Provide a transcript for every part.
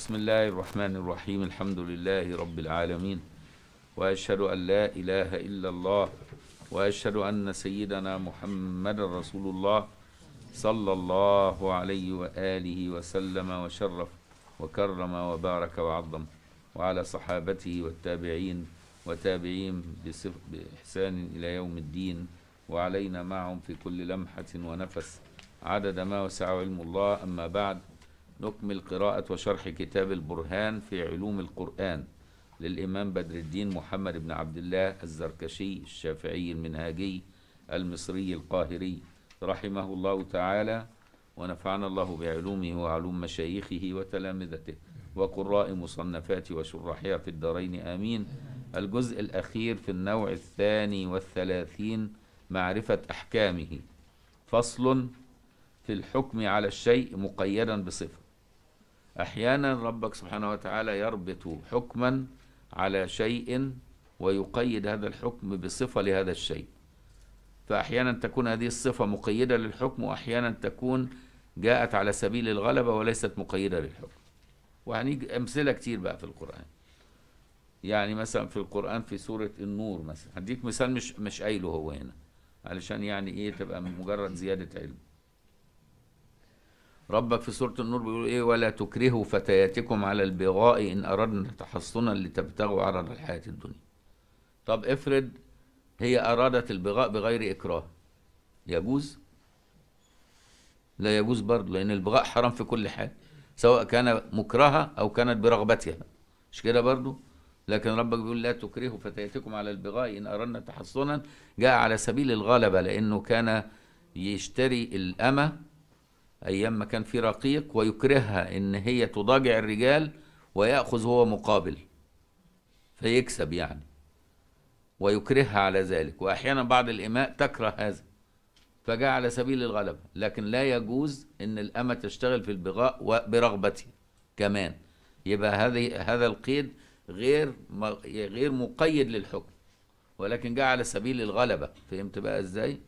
بسم الله الرحمن الرحيم الحمد لله رب العالمين واشهد ان لا اله الا الله واشهد ان سيدنا محمد رسول الله صلى الله عليه واله وسلم وشرف وكرم وبارك وعظم وعلى صحابته والتابعين وتابعين بصف- باحسان الى يوم الدين وعلينا معهم في كل لمحه ونفس عدد ما وسع علم الله اما بعد نكمل قراءة وشرح كتاب البرهان في علوم القرآن للإمام بدر الدين محمد بن عبد الله الزركشي الشافعي المنهاجي المصري القاهري رحمه الله تعالى ونفعنا الله بعلومه وعلوم مشايخه وتلامذته وقراء مصنفات وشراحها في الدارين آمين الجزء الأخير في النوع الثاني والثلاثين معرفة أحكامه فصل في الحكم على الشيء مقيدا بصفة أحيانا ربك سبحانه وتعالى يربط حكما على شيء ويقيد هذا الحكم بصفة لهذا الشيء فأحيانا تكون هذه الصفة مقيدة للحكم وأحيانا تكون جاءت على سبيل الغلبة وليست مقيدة للحكم وهنيجي أمثلة كتير بقى في القرآن يعني مثلا في القرآن في سورة النور مثلا هديك مثال مش مش قايله هو هنا علشان يعني ايه تبقى مجرد زيادة علم ربك في سورة النور بيقول ايه ولا تكرهوا فتياتكم على البغاء ان اردنا تحصنا لتبتغوا عرض الحياة الدنيا طب افرض هي ارادت البغاء بغير اكراه يجوز لا يجوز برضه لان البغاء حرام في كل حال سواء كان مكرهة او كانت برغبتها مش كده برضه لكن ربك بيقول لا تكرهوا فتياتكم على البغاء ان اردنا تحصنا جاء على سبيل الغلبة لانه كان يشتري الامه ايام ما كان في رقيق ويكرهها ان هي تضاجع الرجال وياخذ هو مقابل فيكسب يعني ويكرهها على ذلك واحيانا بعض الاماء تكره هذا فجاء على سبيل الغلبه لكن لا يجوز ان الامه تشتغل في البغاء وبرغبته كمان يبقى هذه هذا القيد غير م- غير مقيد للحكم ولكن جاء على سبيل الغلبه فهمت بقى ازاي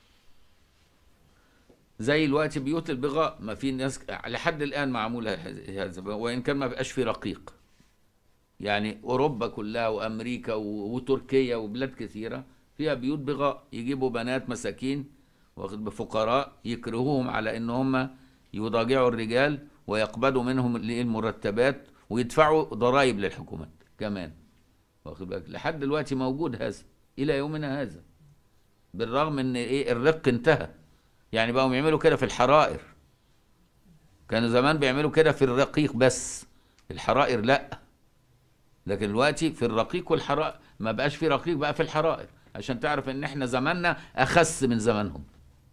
زي الوقت بيوت البغاء ما في ناس لحد الان معموله هذا وان كان ما بقاش في رقيق يعني اوروبا كلها وامريكا و- وتركيا وبلاد كثيره فيها بيوت بغاء يجيبوا بنات مساكين واخد بفقراء يكرهوهم على ان هم يضاجعوا الرجال ويقبضوا منهم ال- المرتبات ويدفعوا ضرائب للحكومات كمان واخد بالك لحد دلوقتي موجود هذا الى يومنا هذا بالرغم ان ايه الرق انتهى يعني بقوا يعملوا كده في الحرائر كانوا زمان بيعملوا كده في الرقيق بس الحرائر لا لكن دلوقتي في الرقيق والحرائر ما بقاش في رقيق بقى في الحرائر عشان تعرف ان احنا زماننا اخس من زمانهم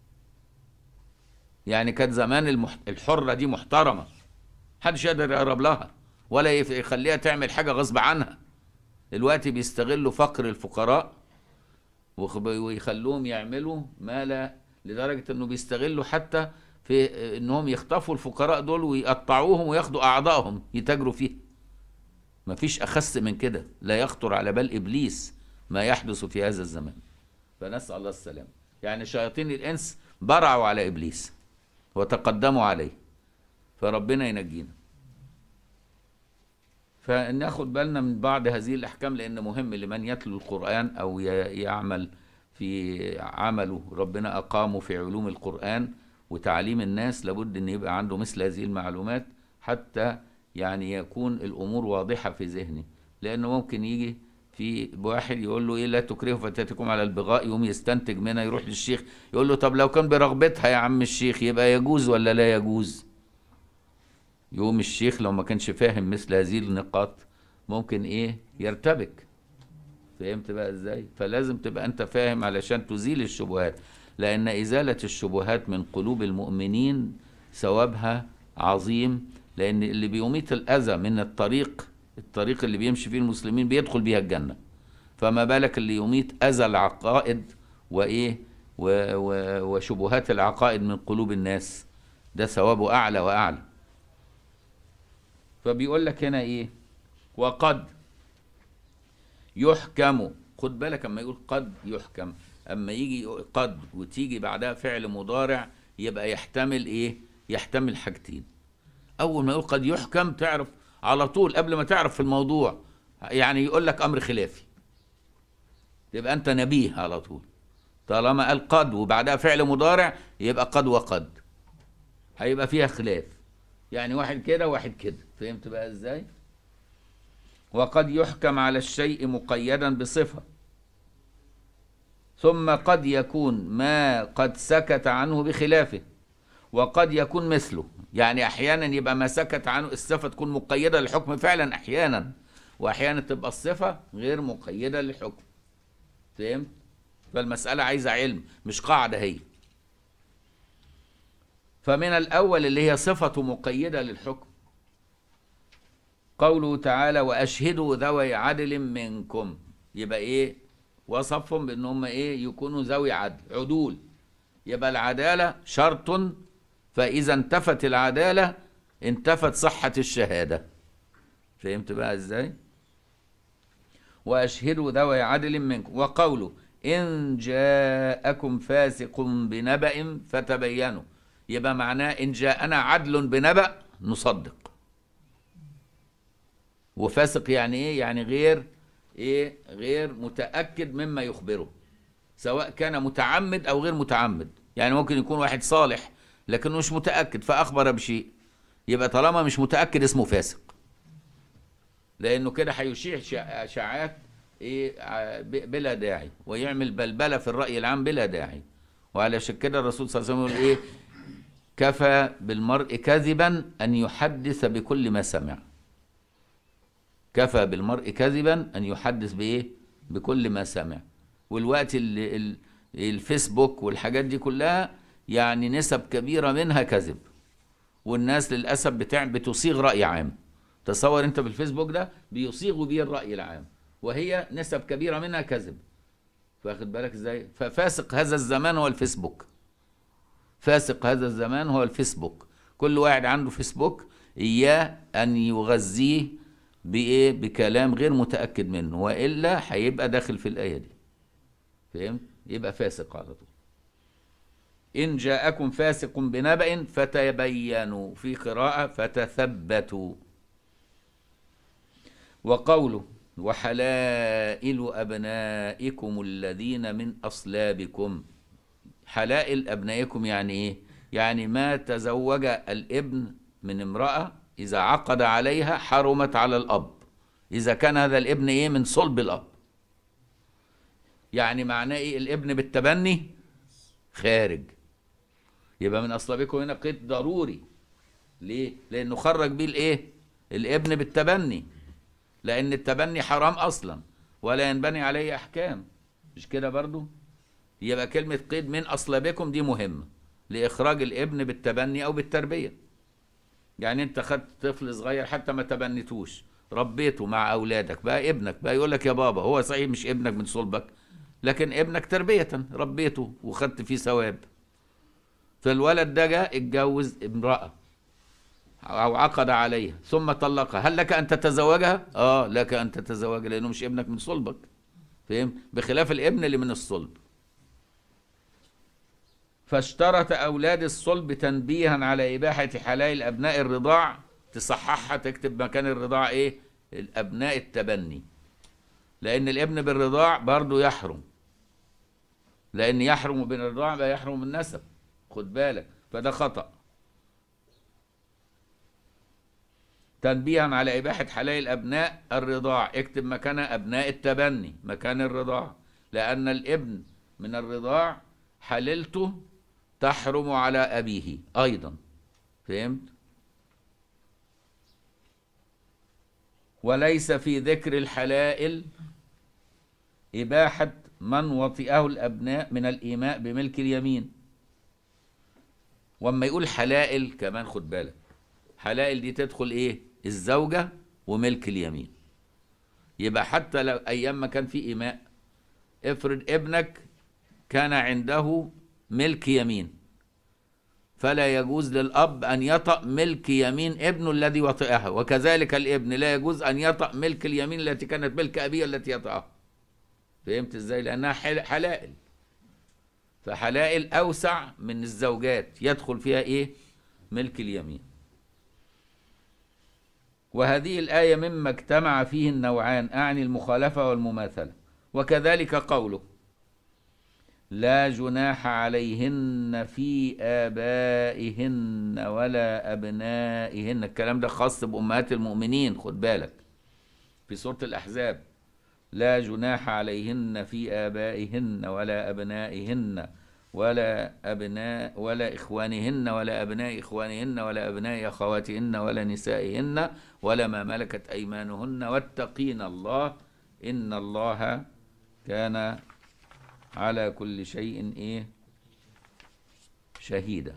يعني كان زمان المح... الحرة دي محترمة محدش يقدر يقرب لها ولا يف- يخليها تعمل حاجة غصب عنها دلوقتي بيستغلوا فقر الفقراء وخب- ويخلوهم يعملوا ما لا لدرجة انه بيستغلوا حتى في انهم يخطفوا الفقراء دول ويقطعوهم وياخدوا اعضائهم يتاجروا فيها مفيش اخس من كده لا يخطر على بال ابليس ما يحدث في هذا الزمان فنسال الله السلام يعني شياطين الانس برعوا على ابليس وتقدموا عليه فربنا ينجينا فناخد بالنا من بعض هذه الاحكام لان مهم لمن يتلو القران او ي- يعمل في عمله ربنا اقامه في علوم القران وتعليم الناس لابد ان يبقى عنده مثل هذه المعلومات حتى يعني يكون الامور واضحه في ذهنه لانه ممكن يجي في واحد يقول له ايه لا تكرهوا فتاتكم على البغاء يقوم يستنتج منها يروح للشيخ يقول له طب لو كان برغبتها يا عم الشيخ يبقى يجوز ولا لا يجوز يقوم الشيخ لو ما كانش فاهم مثل هذه النقاط ممكن ايه يرتبك فهمت بقى ازاي فلازم تبقى انت فاهم علشان تزيل الشبهات لان ازالة الشبهات من قلوب المؤمنين ثوابها عظيم لان اللي بيميت الاذى من الطريق الطريق اللي بيمشي فيه المسلمين بيدخل بيها الجنة فما بالك اللي يميت اذى العقائد وايه و و وشبهات العقائد من قلوب الناس ده ثوابه اعلى واعلى فبيقول لك هنا ايه وقد يحكم خد بالك اما يقول قد يحكم اما يجي يقول قد وتيجي بعدها فعل مضارع يبقى يحتمل ايه يحتمل حاجتين اول ما يقول قد يحكم تعرف على طول قبل ما تعرف في الموضوع يعني يقول لك امر خلافي يبقى انت نبيه على طول طالما قال قد وبعدها فعل مضارع يبقى قد وقد هيبقى فيها خلاف يعني واحد كده وواحد كده فهمت بقى ازاي وقد يحكم على الشيء مقيدا بصفه ثم قد يكون ما قد سكت عنه بخلافه وقد يكون مثله يعني احيانا يبقى ما سكت عنه الصفه تكون مقيده للحكم فعلا احيانا واحيانا تبقى الصفه غير مقيده للحكم فهمت فالمساله عايزه علم مش قاعده هي فمن الاول اللي هي صفه مقيده للحكم قوله تعالى واشهدوا ذوي عدل منكم يبقى ايه وصفهم بان هم ايه يكونوا ذوي عدل عدول يبقى العداله شرط فاذا انتفت العداله انتفت صحه الشهاده فهمت بقى ازاي واشهدوا ذوي عدل منكم وقوله ان جاءكم فاسق بنبأ فتبينوا يبقى معناه ان جاءنا عدل بنبأ نصدق وفاسق يعني ايه يعني غير ايه غير متاكد مما يخبره سواء كان متعمد او غير متعمد يعني ممكن يكون واحد صالح لكنه مش متاكد فاخبر بشيء يبقى طالما مش متاكد اسمه فاسق لانه كده هيشيع شع- اشاعات ايه ع- ب- بلا داعي ويعمل بلبله في الراي العام بلا داعي وعلشان كده الرسول صلى الله عليه وسلم يقول ايه كفى بالمرء كذبا ان يحدث بكل ما سمع كفى بالمرء كذبا ان يحدث بايه بكل ما سمع والوقت ال ال الفيسبوك والحاجات دي كلها يعني نسب كبيره منها كذب والناس للاسف بتاع بتصيغ راي عام تصور انت بالفيسبوك ده بيصيغوا بيه الراي العام وهي نسب كبيره منها كذب واخد بالك ازاي ففاسق هذا الزمان هو الفيسبوك فاسق هذا الزمان هو الفيسبوك كل واحد عنده فيسبوك اياه ان يغذيه بايه بكلام غير متاكد منه والا هيبقى داخل في الايه دي فهمت يبقى فاسق على طول ان جاءكم فاسق بنبأ فتبينوا في قراءه فتثبتوا وقوله وحلائل ابنائكم الذين من اصلابكم حلائل ابنائكم يعني ايه يعني ما تزوج الابن من امراه اذا عقد عليها حرمت على الاب اذا كان هذا الابن ايه من صلب الاب يعني معناه ايه الابن بالتبني خارج يبقى من اصلابكم هنا قيد ضروري ليه لانه خرج بيه الايه الابن بالتبني لان التبني حرام اصلا ولا ينبني عليه احكام مش كده برضو يبقى كلمة قيد من أصلابكم دي مهمة لإخراج الابن بالتبني أو بالتربية يعني أنت خدت طفل صغير حتى ما تبنيتوش ربيته مع أولادك بقى ابنك بقى يقول لك يا بابا هو صحيح مش ابنك من صلبك لكن ابنك تربية ربيته وخدت فيه ثواب فالولد ده جاء اتجوز امرأة أو عقد عليها ثم طلقها هل لك أن تتزوجها؟ آه لك أن تتزوجها لأنه مش ابنك من صلبك فهم؟ بخلاف الابن اللي من الصلب فاشترط أولاد الصلب تنبيها على إباحة حلال أبناء الرضاع تصححها تكتب مكان الرضاع إيه؟ الأبناء التبني لأن الابن بالرضاع برضه يحرم لأن يحرم بالرضاع لا يحرم بالنسب خد بالك فده خطأ تنبيها على إباحة حلال أبناء الرضاع اكتب مكانها أبناء التبني مكان الرضاع لأن الابن من الرضاع حللته تحرم على أبيه أيضا فهمت؟ وليس في ذكر الحلائل إباحة من وطئه الأبناء من الإيماء بملك اليمين وأما يقول حلائل كمان خد بالك حلائل دي تدخل إيه؟ الزوجة وملك اليمين يبقى حتى لو أيام ما كان في إيماء افرض ابنك كان عنده ملك يمين فلا يجوز للأب أن يطأ ملك يمين ابنه الذي وطئها وكذلك الابن لا يجوز أن يطأ ملك اليمين التي كانت ملك أبيه التي يطأها فهمت ازاي لأنها حل- حلائل فحلائل أوسع من الزوجات يدخل فيها إيه ملك اليمين وهذه الآية مما اجتمع فيه النوعان أعني المخالفة والمماثلة وكذلك قوله لا جناح عليهن في آبائهن ولا أبنائهن الكلام ده خاص بأمهات المؤمنين خد بالك في سورة الأحزاب لا جناح عليهن في آبائهن ولا أبنائهن ولا أبناء ولا إخوانهن ولا أبناء إخوانهن ولا أبناء أخواتهن ولا نسائهن ولا ما ملكت أيمانهن واتقين الله إن الله كان على كل شيء إيه شهيدا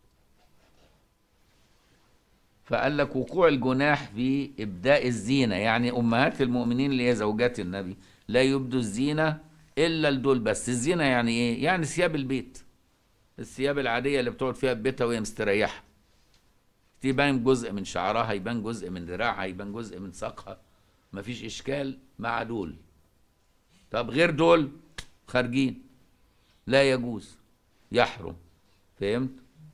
فقال لك وقوع الجناح في إبداء الزينة يعني أمهات المؤمنين اللي هي زوجات النبي لا يبدوا الزينة إلا لدول بس الزينة يعني إيه؟ يعني ثياب البيت الثياب العادية اللي بتقعد فيها في بيتها وهي مستريحة يبان جزء من شعرها يبان جزء من ذراعها يبان جزء من ساقها مفيش إشكال مع دول طب غير دول خارجين لا يجوز يحرم فهمت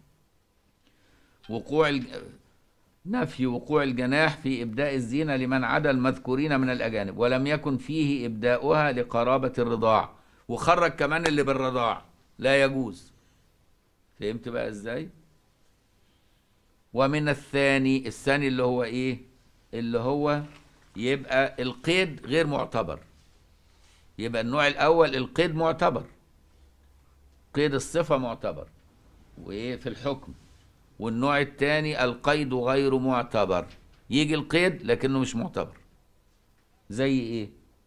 وقوع الج... نفي وقوع الجناح في إبداء الزينة لمن عدا المذكورين من الأجانب ولم يكن فيه إبداؤها لقرابة الرضاع وخرج كمان اللي بالرضاع لا يجوز فهمت بقى إزاي ومن الثاني الثاني اللي هو إيه اللي هو يبقى القيد غير معتبر يبقى النوع الأول القيد معتبر قيد الصفة معتبر وإيه في الحكم والنوع الثاني القيد غير معتبر يجي القيد لكنه مش معتبر زي ايه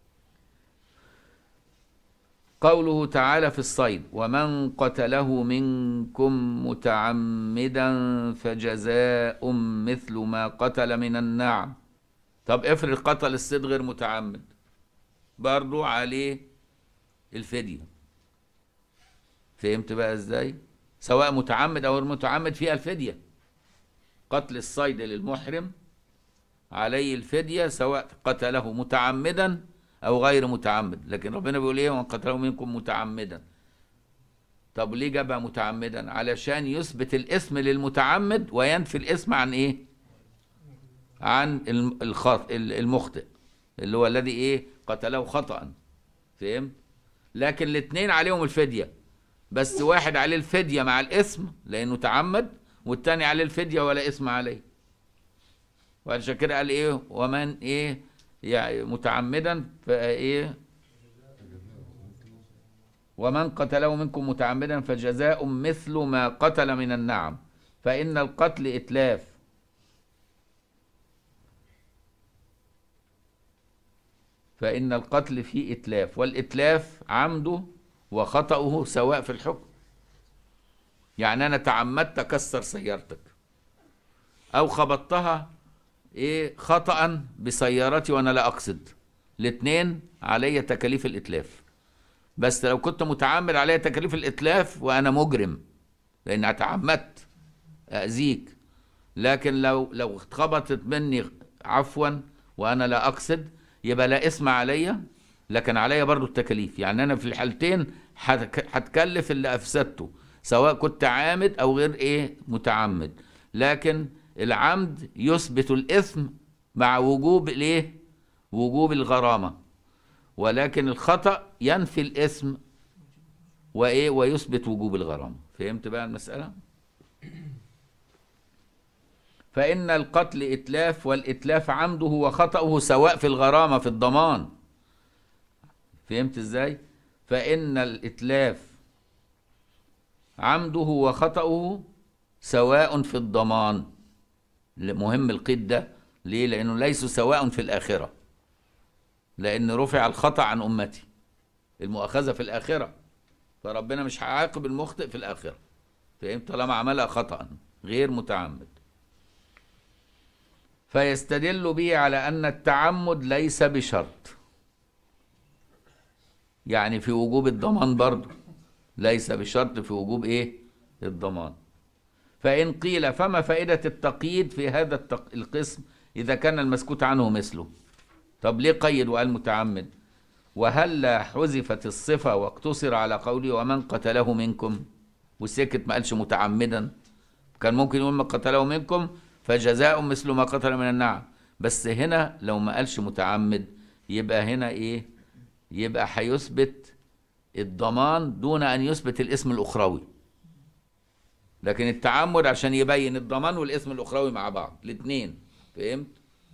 قوله تعالى في الصيد ومن قتله منكم متعمدا فجزاء مثل ما قتل من النعم طب افرض قتل الصيد غير متعمد برضو عليه الفدية فهمت بقى ازاي سواء متعمد او غير متعمد فيها الفدية قتل الصيد للمحرم عليه الفدية سواء قتله متعمدا او غير متعمد لكن ربنا بيقول ايه ومن قتله منكم متعمدا طب ليه جابها متعمدا علشان يثبت الاسم للمتعمد وينفي الاسم عن ايه عن الخط المخطئ اللي هو الذي ايه قتله خطأ فهمت لكن الاثنين عليهم الفدية بس واحد عليه الفدية مع الاسم لأنه تعمد والتاني عليه الفدية ولا اسم عليه وعشان كده قال ايه ومن ايه يعني متعمدا فايه ومن قتله منكم متعمدا فجزاء مثل ما قتل من النعم فإن القتل إتلاف فإن القتل فيه إتلاف والإتلاف عمده وخطأه سواء في الحكم يعني أنا تعمدت أكسر سيارتك أو خبطتها إيه خطأ بسيارتي وأنا لا أقصد الاتنين علي تكاليف الإتلاف بس لو كنت متعمد علي تكاليف الإتلاف وأنا مجرم لأن تعمدت أذيك لكن لو لو اتخبطت مني عفوا وأنا لا أقصد يبقى لا اسم عليا لكن عليا برضو التكاليف يعني انا في الحالتين هتكلف اللي افسدته سواء كنت عامد او غير ايه متعمد لكن العمد يثبت الاثم مع وجوب الايه وجوب الغرامه ولكن الخطا ينفي الاثم وايه ويثبت وجوب الغرامه فهمت بقى المساله فإن القتل إتلاف والإتلاف عمده وخطأه سواء في الغرامة في الضمان فهمت إزاي؟ فإن الإتلاف عمده وخطأه سواء في الضمان مهم القيد ده ليه؟ لأنه ليس سواء في الآخرة لأن رفع الخطأ عن أمتي المؤاخذة في الآخرة فربنا مش هيعاقب المخطئ في الآخرة فهمت طالما عملها خطأ غير متعمد فيستدل به على أن التعمد ليس بشرط يعني في وجوب الضمان برضه ليس بشرط في وجوب ايه الضمان فإن قيل فما فائدة التقييد في هذا التق... القسم إذا كان المسكوت عنه مثله طب ليه قيد وقال متعمد وهل حذفت الصفة واقتصر على قوله ومن قتله منكم وسكت ما قالش متعمدا كان ممكن يقول من قتله منكم فجزاء مثل ما قتل من النعم بس هنا لو ما قالش متعمد يبقى هنا ايه يبقى هيثبت الضمان دون ان يثبت الاسم الاخروي لكن التعمد عشان يبين الضمان والاسم الاخروي مع بعض الاثنين فهمت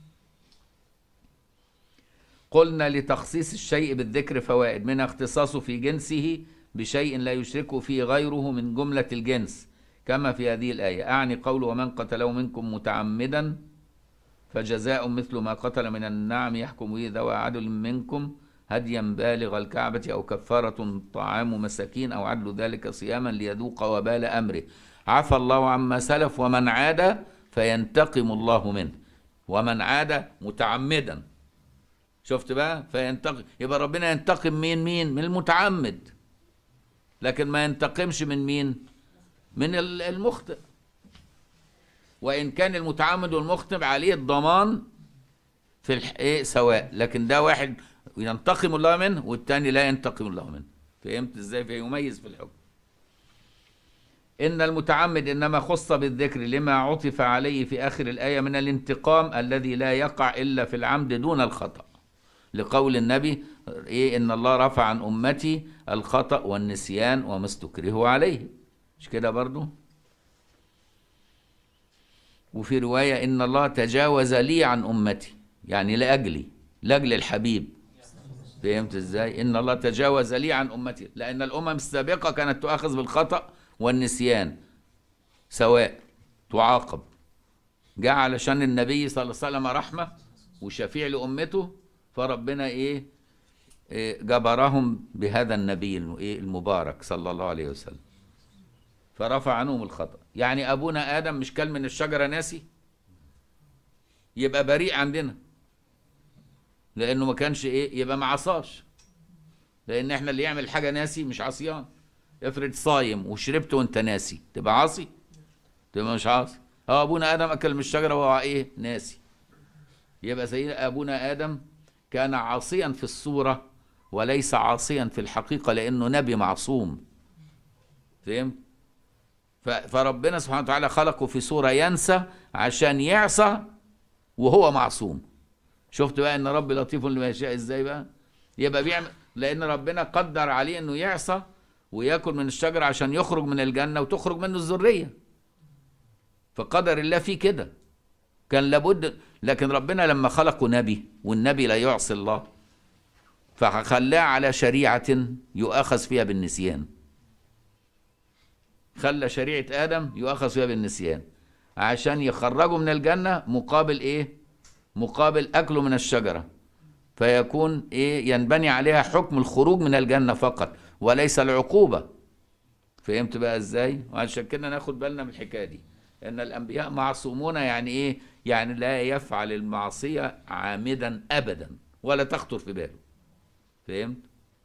قلنا لتخصيص الشيء بالذكر فوائد منها اختصاصه في جنسه بشيء لا يشركه فيه غيره من جملة الجنس كما في هذه الآية أعني قول ومن قتله منكم متعمدا فجزاء مثل ما قتل من النعم يحكم به ذوى عدل منكم هديا بالغ الكعبة أو كفارة طعام مساكين أو عدل ذلك صياما ليذوق وبال أمره عفى الله عما سلف ومن عاد فينتقم الله منه ومن عاد متعمدا شفت بقى فينتقم يبقى ربنا ينتقم مين مين من المتعمد لكن ما ينتقمش من مين من ال- المخطئ وان كان المتعمد والمخطئ عليه الضمان في الح... إيه سواء لكن ده واحد ينتقم الله منه والتاني لا ينتقم الله منه فهمت ازاي فيميز في الحكم إن المتعمد إنما خص بالذكر لما عطف عليه في آخر الآية من الانتقام الذي لا يقع إلا في العمد دون الخطأ لقول النبي إيه إن الله رفع عن أمتي الخطأ والنسيان وما استكرهوا عليه مش كده برضو وفي رواية إن الله تجاوز لي عن أمتي يعني لأجلي لأجل الحبيب فهمت ازاي؟ ان الله تجاوز لي عن امتي، لان الامم السابقه كانت تؤاخذ بالخطا والنسيان سواء تعاقب. جاء علشان النبي صلى الله عليه وسلم رحمه وشفيع لامته فربنا ايه؟ إيه جبرهم بهذا النبي الم- إيه المبارك صلى الله عليه وسلم. فرفع عنهم الخطا، يعني ابونا ادم مش كل من الشجره ناسي؟ يبقى بريء عندنا. لانه ما كانش ايه يبقى ما عصاش لان احنا اللي يعمل حاجه ناسي مش عصيان افرض صايم وشربت وانت ناسي تبقى عاصي تبقى مش عاصي اه ابونا ادم اكل من الشجره وهو ايه ناسي يبقى سيدنا ابونا ادم كان عاصيا في الصوره وليس عاصيا في الحقيقه لانه نبي معصوم فهمت ف- فربنا سبحانه وتعالى خلقه في صوره ينسى عشان يعصى وهو معصوم شفت بقى ان رب لطيف لما يشاء ازاي بقى يبقى بيعمل لان ربنا قدر عليه انه يعصى وياكل من الشجره عشان يخرج من الجنه وتخرج منه الذريه فقدر الله فيه كده كان لابد لكن ربنا لما خلقه نبي والنبي لا يعصي الله فخلاه على شريعه يؤاخذ فيها بالنسيان خلى شريعه ادم يؤاخذ فيها بالنسيان عشان يخرجه من الجنه مقابل ايه مقابل أكله من الشجرة فيكون إيه ينبني عليها حكم الخروج من الجنة فقط وليس العقوبة فهمت بقى إزاي؟ وعشان كده ناخد بالنا من الحكاية دي إن الأنبياء معصومون يعني إيه؟ يعني لا يفعل المعصية عامدا أبدا ولا تخطر في باله فهمت؟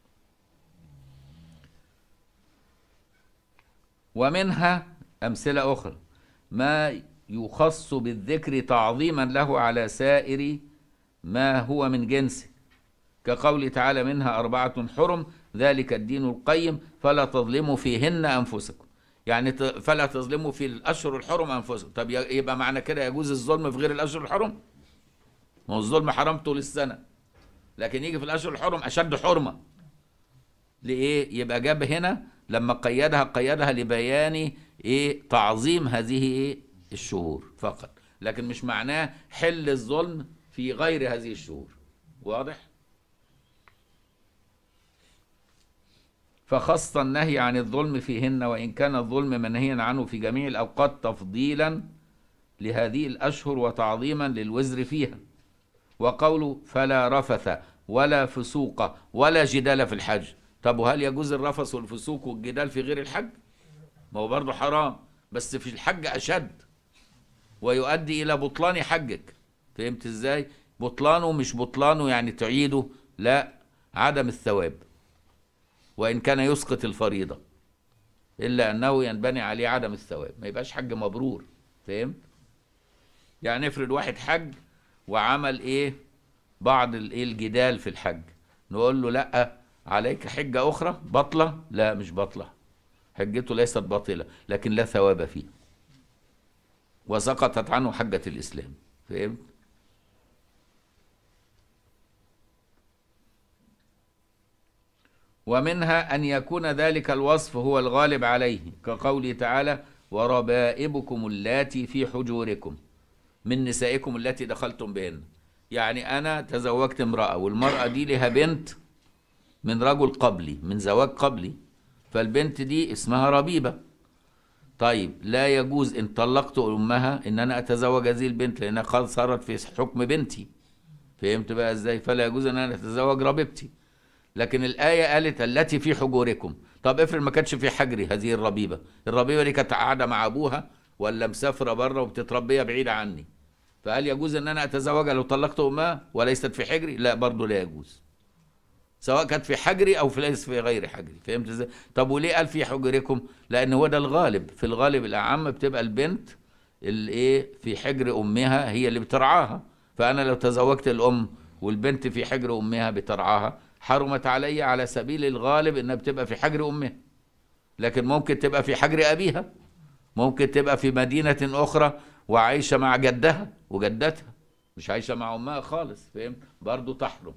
ومنها أمثلة أخرى ما يخص بالذكر تعظيما له على سائر ما هو من جنسه كقوله تعالى منها أربعة حرم ذلك الدين القيم فلا تظلموا فيهن أنفسكم يعني ت- فلا تظلموا في الأشهر الحرم أنفسكم طب ي- يبقى معنى كده يجوز الظلم في غير الأشهر الحرم ما هو الظلم حرام طول السنة لكن يجي في الأشهر الحرم أشد حرمة لإيه يبقى جاب هنا لما قيدها قيدها لبيان إيه تعظيم هذه إيه الشهور فقط لكن مش معناه حل الظلم في غير هذه الشهور واضح فخص النهي عن الظلم فيهن وإن كان الظلم منهيا عنه في جميع الأوقات تفضيلا لهذه الأشهر وتعظيما للوزر فيها وقوله فلا رفث ولا فسوق ولا جدال في الحج طب وهل يجوز الرفث والفسوق والجدال في غير الحج ما هو برضه حرام بس في الحج أشد ويؤدي إلى بطلان حجك فهمت إزاي بطلانه مش بطلانه يعني تعيده لا عدم الثواب وإن كان يسقط الفريضة إلا أنه ينبني عليه عدم الثواب ما يبقاش حج مبرور فهمت يعني افرض واحد حج وعمل ايه بعض الايه الجدال في الحج نقول له لا عليك حجة أخرى بطلة لا مش بطلة حجته ليست باطلة لكن لا ثواب فيه وسقطت عنه حجة الإسلام فهمت ومنها أن يكون ذلك الوصف هو الغالب عليه كقوله تعالى وربائبكم اللاتي في حجوركم من نسائكم التي دخلتم بهن يعني أنا تزوجت امرأة والمرأة دي لها بنت من رجل قبلي من زواج قبلي فالبنت دي اسمها ربيبة طيب لا يجوز إن طلقت أمها إن أنا أتزوج هذه البنت لأنها قد صارت في حكم بنتي فهمت بقى إزاي فلا يجوز أن أنا أتزوج ربيبتي لكن الآية قالت التي في حجوركم طب افرض ما كانتش في حجري هذه الربيبة الربيبة دي كانت قاعدة مع أبوها ولا مسافرة بره وبتتربية بعيدة عني فهل يجوز ان انا اتزوجها لو طلقت امها وليست في حجري لا برضه لا يجوز سواء كانت في حجري او في ليس في غير حجري فهمت ازاي طب وليه قال في حجركم لان هو ده الغالب في الغالب الاعم بتبقى البنت الايه في حجر امها هي اللي بترعاها فانا لو تزوجت الام والبنت في حجر امها بترعاها حرمت علي على سبيل الغالب انها بتبقى في حجر امها لكن ممكن تبقى في حجر ابيها ممكن تبقى في مدينة أخرى وعايشة مع جدها وجدتها مش عايشة مع أمها خالص فهمت برضو تحرم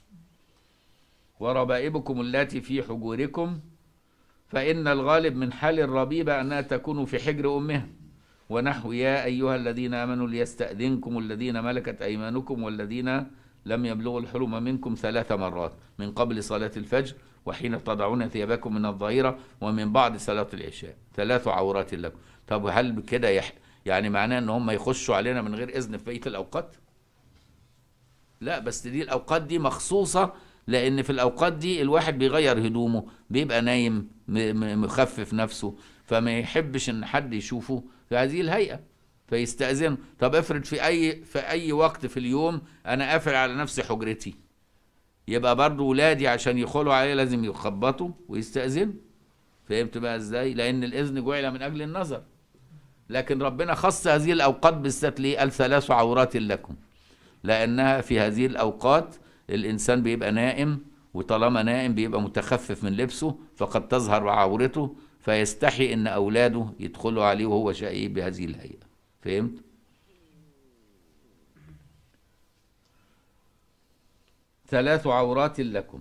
وربائبكم اللاتي في حجوركم فإن الغالب من حال الربيبة أنها تكون في حجر أمها ونحو يا أيها الذين آمنوا ليستأذنكم الذين ملكت أيمانكم والذين لم يبلغوا الحلم منكم ثلاث مرات من قبل صلاة الفجر وحين تضعون ثيابكم من الظهيرة ومن بعد صلاة العشاء ثلاث عورات لكم طب هل بكده يح... يعني معناه ان هم يخشوا علينا من غير اذن في بقيه الاوقات لا بس دي الاوقات دي مخصوصه لان في الاوقات دي الواحد بيغير هدومه بيبقى نايم مخفف نفسه فما يحبش ان حد يشوفه في هذه الهيئه فيستأذن طب افرض في اي في اي وقت في اليوم انا قافل على نفسي حجرتي يبقى برضو ولادي عشان يدخلوا عليه لازم يخبطوا ويستأذنوا فهمت بقى ازاي لان الاذن جعل من اجل النظر لكن ربنا خص هذه الاوقات بالذات ليه قال ثلاث عورات لكم لانها في هذه الاوقات الانسان بيبقى نائم وطالما نائم بيبقى متخفف من لبسه فقد تظهر عورته فيستحي ان اولاده يدخلوا عليه وهو شقي بهذه الهيئه فهمت ثلاث عورات لكم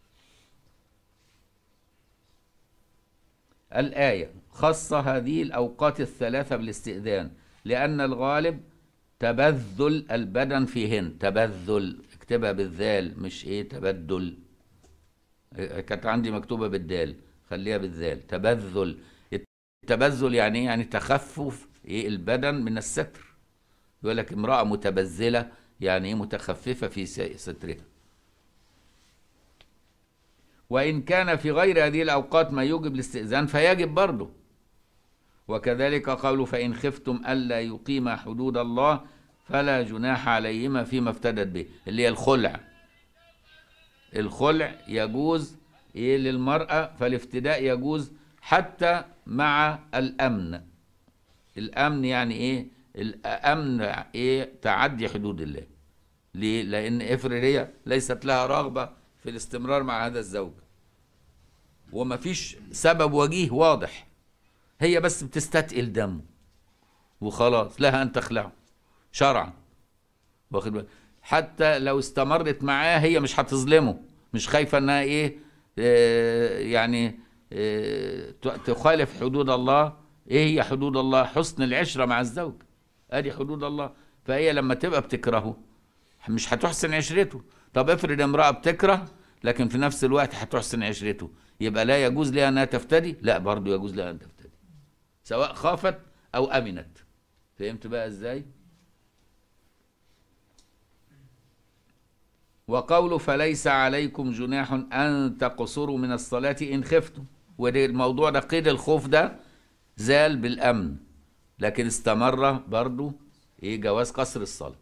الآية خص هذه الأوقات الثلاثة بالاستئذان لأن الغالب تبذل البدن فيهن تبذل اكتبها بالذال مش ايه تبدل كانت عندي مكتوبة بالدال خليها بالذال تبذل التبذل يعني ايه يعني تخفف ايه البدن من الستر يقول لك امرأة متبذلة يعني ايه متخففة في سترها وإن كان في غير هذه الأوقات ما يوجب الاستئذان فيجب برضه وكذلك قالوا فإن خفتم ألا يقيم حدود الله فلا جناح عليهما فيما افتدت به اللي هي الخلع الخلع يجوز إيه للمرأة فالافتداء يجوز حتى مع الأمن الأمن يعني إيه الأمن إيه تعدي حدود الله ليه لأن افرض هي ليست لها رغبة في الاستمرار مع هذا الزوج ومفيش سبب وجيه واضح هي بس بتستثقل دمه وخلاص لها ان تخلعه شرعا واخد بالك حتى لو استمرت معاه هي مش هتظلمه مش خايفه انها ايه آه يعني آه تخالف حدود الله ايه هي حدود الله حسن العشره مع الزوج ادي حدود الله فهي لما تبقى بتكرهه مش هتحسن عشرته طب افرض امراه بتكره لكن في نفس الوقت هتحسن عشرته يبقى لا يجوز لها انها تفتدي لا برضه يجوز لها ان تفتدي سواء خافت او امنت فهمت بقى ازاي وقوله فليس عليكم جناح ان تقصروا من الصلاه ان خفتم والموضوع ده قيد الخوف ده زال بالامن لكن استمر برضه ايه جواز قصر الصلاه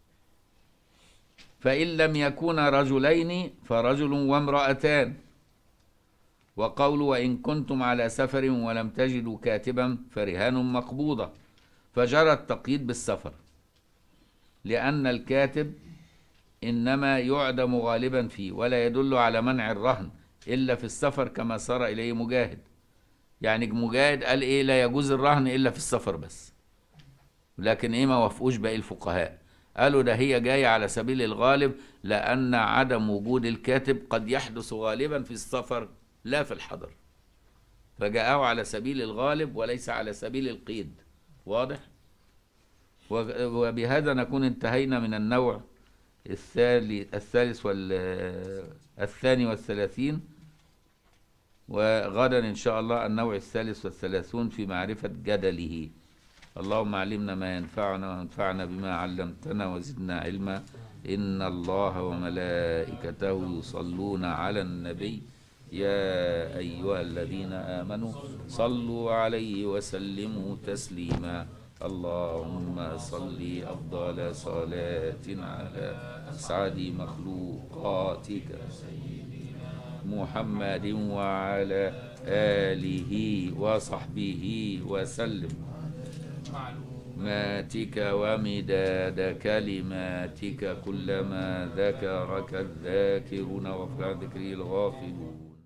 فإن لم يكونا رجلين فرجل وامرأتان وقول وإن كنتم على سفر ولم تجدوا كاتبا فرهان مقبوضة فجرى التقييد بالسفر لأن الكاتب إنما يعدم غالبا فيه ولا يدل على منع الرهن إلا في السفر كما سار إليه مجاهد يعني مجاهد قال إيه لا يجوز الرهن إلا في السفر بس لكن إيه ما وافقوش باقي الفقهاء قالوا ده هي جاية على سبيل الغالب لأن عدم وجود الكاتب قد يحدث غالبا في السفر لا في الحضر فجاءه على سبيل الغالب وليس على سبيل القيد واضح و- وبهذا نكون انتهينا من النوع الثالث الثالث وال الثاني والثلاثين وغدا إن شاء الله النوع الثالث والثلاثون في معرفة جدله اللهم علمنا ما ينفعنا وانفعنا بما علمتنا وزدنا علما إن الله وملائكته يصلون على النبي يا أيها الذين آمنوا صلوا عليه وسلموا تسليما اللهم صل أفضل صلاة على أسعد مخلوقاتك محمد وعلى آله وصحبه وسلم ماتك ومداد كلماتك كلما ذكرك الذاكرون وفق ذكره الغافلون